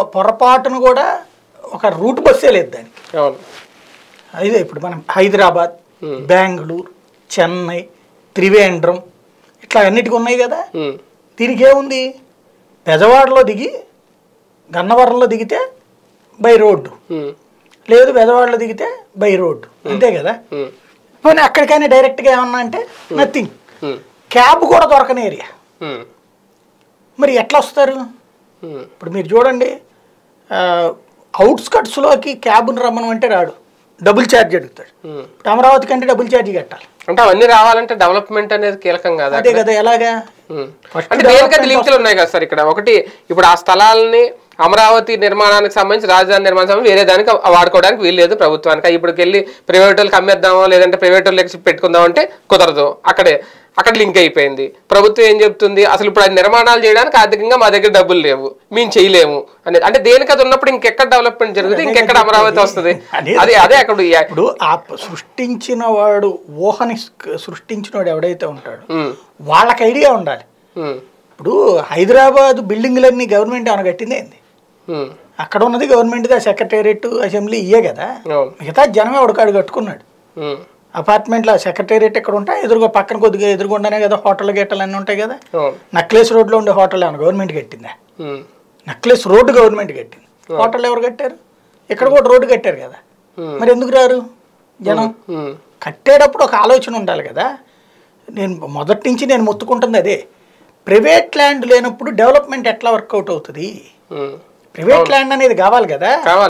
పొరపాటును కూడా ఒక రూట్ బస్సే లేదు దానికి అవును అదే ఇప్పుడు మనం హైదరాబాద్ బెంగళూరు చెన్నై త్రివేంద్రం ఇట్లా అన్నిటికీ ఉన్నాయి కదా ఉమ్, దీనికి ఏముంది పెదవాడలో దిగి గన్నవరంలో దిగితే బై రోడ్డు ఉమ్, లేదు పెదవాడలో దిగితే బై రోడ్డు అంతే కదా ఉమ్, పోనీ అక్కడికైనా డైరెక్ట్గా ఏమన్నా అంటే నథింగ్ ఉమ్, క్యాబ్ కూడా దొరకని ఏరియా ఉమ్, మరి ఎట్లా వస్తారు ఉమ్, ఇప్పుడు మీరు చూడండి అవుట్స్కట్స్లోకి క్యాబ్ని రమ్మనమంటే రాడు డబుల్ ఛార్జ్ అడుగుతాడు ఉమ్. ఇప్పుడు అమరావతి కంటే డబుల్ ఛార్జ్ కట్టాలి అంటే అవన్నీ రావాలంటే డెవలప్మెంట్ అనేది కీలకం కదా అదే కదా ఎలాగా ఉమ్. First అంటే దేనికైతే లింకులు ఉన్నాయి కదా సార్ ఇక్కడ ఒకటి ఇప్పుడు ఆ స్థలాలని అమరావతి నిర్మాణానికి సంబంధించి రాజధాని నిర్మాణం సంబంధించి వేరే దానికి వాడుకోవడానికి వీలు లేదు ప్రభుత్వానికి ఇప్పటికి వెళ్ళి ప్రైవేట్ వాళ్ళకి అమ్మేద్దామో లేదంటే ప్రైవేట్ వాళ్ళకి పెట్టుకుందాం అంటే కుదరదు అక్కడే అక్కడ లింక్ అయిపోయింది ప్రభుత్వం ఏం చెప్తుంది అసలు ఇప్పుడు అది నిర్మాణాలు చేయడానికి ఆర్థికంగా మా దగ్గర డబ్బులు లేవు మేము చేయలేము అనేది అంటే దేనికి అది ఉన్నప్పుడు ఇంకెక్కడ డెవలప్మెంట్ జరుగుతుంది ఇంకెక్కడ అమరావతి వస్తుంది అదే- అదే అదే అక్కడ ఈ- ఇప్పుడు ఆ ప- సృష్టించిన వాడు ఊహని స్- సృష్టించిన వాడు ఎవడైతే ఉంటాడో ఉమ్, వాళ్ళకి ఐడియా ఉండాలి ఉమ్, ఇప్పుడు హైదరాబాద్ బిల్డింగ్లన్నీ గవర్నమెంట్ ఏమైనా కట్టింది ఏంది ఉమ్, అక్కడ ఉన్నది గవర్నమెంట్ సెక్రటేరియట్ అసెంబ్లీ ఇయే కదా అవును మిగతా జనమే ఒకడు కట్టుకున్నాడు ఉమ్, అపార్ట్మెంట్లో సెక్రటేరియట్ ఎక్కడ ఉంటాయి ఎదురుగా పక్కన కొద్దిగా ఎదురుగుండానే కదా హోటల్ గేటలు అన్నీ ఉంటాయి కదా అవును నక్లెస్ రోడ్లో ఉండే హోటల్ ఏమైనా గవర్నమెంట్ కట్టిందా ఉమ్, నక్లెస్ రోడ్డు గవర్నమెంట్ కట్టింది హోటల్ ఎవరు కట్టారు ఇక్కడ కూడా రోడ్డు కట్టారు కదా Hmm. మరి ఎందుకు రారు జనం ఉమ్, కట్టేటప్పుడు ఒక ఆలోచన ఉండాలి కదా నేను మొదటి నుంచి నేను మొత్తుకుంటుంది అదే ప్రైవేట్ ల్యాండ్ లేనప్పుడు డెవలప్మెంట్ ఎట్లా వర్కౌట్ అవుతుంది ఉమ్. ప్రైవేట్ ల్యాండ్ అనేది కావాలి కదా కావాలి